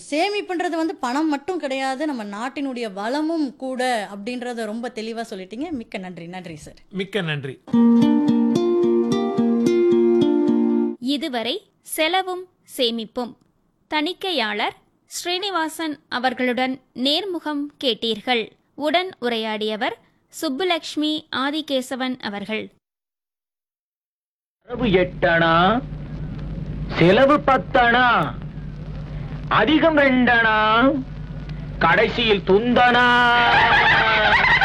சேமிப்புன்றது வந்து பணம் மட்டும் கிடையாது நம்ம நாட்டினுடைய வளமும் கூட அப்படின்றத ரொம்ப தெளிவா சொல்லிட்டீங்க மிக்க நன்றி நன்றி சார் மிக்க நன்றி இதுவரை செலவும் சேமிப்பும் தணிக்கையாளர் ஸ்ரீனிவாசன் அவர்களுடன் நேர்முகம் கேட்டீர்கள் உடன் உரையாடியவர் சுப்புலக்ஷ்மி ஆதிகேசவன் அவர்கள் வரவு எட்டணா செலவு பத்தணா அதிகம் ரெண்டணா கடைசியில் துந்தனா